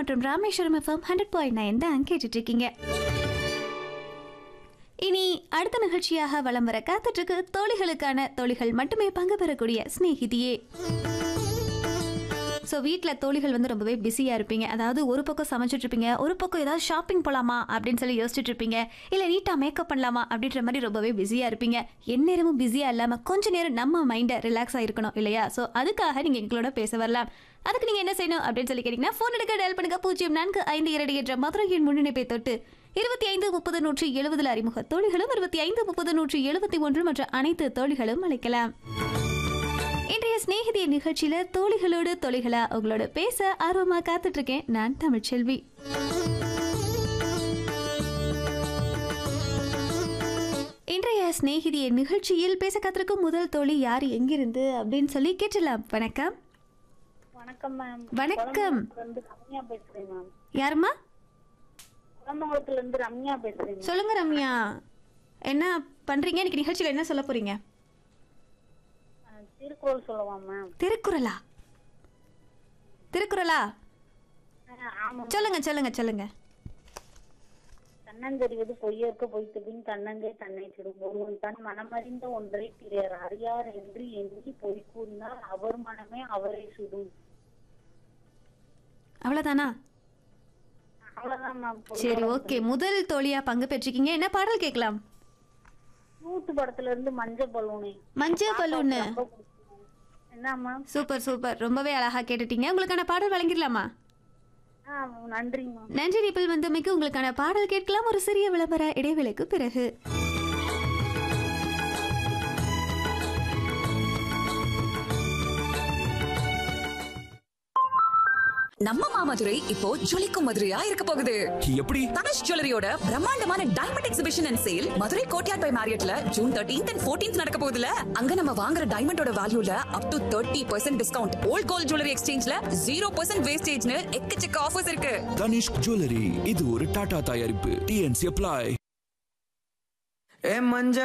மற்றும் Rameswaram FM hundred point nine தான் கேட்டுட்டு இருக்கீங்க இனி அடுத்த நிகழ்ச்சியாக வலம் வர காத்துட்டு தோழிகளுக்கான தோழிகள் மட்டுமே பங்கு பெறக்கூடிய சிநேகிதியே ஸோ வீட்டில் தோழிகள் வந்து ரொம்பவே பிஸியாக இருப்பீங்க அதாவது ஒரு பக்கம் சமைச்சிட்டு இருப்பீங்க ஒரு பக்கம் ஏதாவது ஷாப்பிங் போகலாமா அப்படின்னு சொல்லி யோசிச்சுட்டு இருப்பீங்க இல்லை நீட்டாக மேக்கப் பண்ணலாமா அப்படின்ற மாதிரி ரொம்பவே பிஸியாக இருப்பீங்க எந்நேரமும் பிஸியாக இல்லாமல் கொஞ்ச நேரம் நம்ம மைண்டை ரிலாக்ஸாக இருக்கணும் இல்லையா ஸோ அதுக்காக நீங்கள் எங்களோட பேச வரலாம் அதுக்கு நீங்கள் என்ன செய்யணும் அப்படின்னு சொல்லி கேட்டிங்கன்னா ஃபோன் எடுக்க டயல் பண்ணுங்க பூஜ்ஜியம் நான்கு ஐந்து இரண்டு என்ற மதுரையின் முன்னிணைப்பை தொட்டு இருபத்தி ஐந்து முப்பது நூற்றி எழுபதில் அறிமுக தோழிகளும் இருபத்தி ஐந்து முப்பது நூற்றி எழுபத்தி ஒன்று மற்ற அனைத்து தோழிகளும் அழைக்கலாம் இன்றைய சிநேகிதிய நிகழ்ச்சியில தோழிகளோடு தோழிகளா உங்களோட பேச ஆர்வமா காத்துட்டு இருக்கேன் நான் தமிழ்ச்செல்வி இன்றைய சிநேகிதிய நிகழ்ச்சியில் பேச காத்திருக்கும் முதல் தோழி யார் எங்கிருந்து அப்படின்னு சொல்லி கேட்டலாம் வணக்கம் வணக்கம் மேம் வணக்கம். குளமங்கலத்துல இருந்து ரம்யா பேசுறேன் மேம் யாருமா குளமங்கலத்துல இருந்து ரம்யா பேசுறேன் மேம். சொல்லுங்க ரம்யா என்ன பண்றீங்க இன்னைக்கு நிகழ்ச்சியில என்ன சொல்ல போறீங்க அஹ், திருக்குறள் சொல்லவா மேம் திருக்குறளா திருக்குறளா அஹ், ஆமா சொல்லுங்க சொல்லுங்க சொல்லுங்க தன்னந்தெறிவது பொய்யற்க பொய்த்து பின் தன்னந்தே தன்னை சுடும் ஒருவன் தன் மனமறிந்த ஒன்றை பிறர் அறியார் என்று எண்ணி பொய் கூறினால் அவர் மனமே அவரை சுடும் அவ்வளவுதானா அவ்வளவுதான் மேம் சரி ஓகே முதல் தோழியா பங்கு பெற்றிருக்கீங்க என்ன பாடல் கேட்கலாம் நூத்து படத்துல இருந்து மஞ்ச பலூனே மஞ்சள் பலூன் ரொம்ப பிடிக்கும். என்ன மேம் சூப்பர் சூப்பர் ரொம்பவே அழகா கேட்டுட்டீங்க உங்களுக்கான பாடல் வழங்கிடலாமா ஆ நன்றி மேம் நன்றி நிப்பிள் வந்தமைக்கு உங்களுக்கான பாடல் கேட்கலாம் ஒரு சிறிய விளம்பர இடைவேளைக்கு பிறகு நம்ம மாமதுரை இப்போ ஜொலிக்கும் மதுரையா இருக்க போகுது எப்படி தனுஷ் ஜுவல்லரியோட பிரம்மாண்டமான diamond exhibition and sale Madurai கோட்யாட் பை மேரியட்ல ஜூன் தேர்ட்டீன்த் அண்ட் ஃபோர்டீன்த் நடக்க போகுதுல அங்க நம்ம வாங்குற டைமண்டோட வேல்யூல up to thirty percent discount old gold jewellery எக்ஸ்சேஞ்ச்ல ஜீரோ பர்சன்ட் வேஸ்டேஜ்னு எக்கச்சக்க ஆஃபர்ஸ் இருக்கு தனிஷ்க் ஜுவல்லரி இது ஒரு டாடா தயாரிப்பு டிஎன்சி அப்ளை ஏ மஞ்ச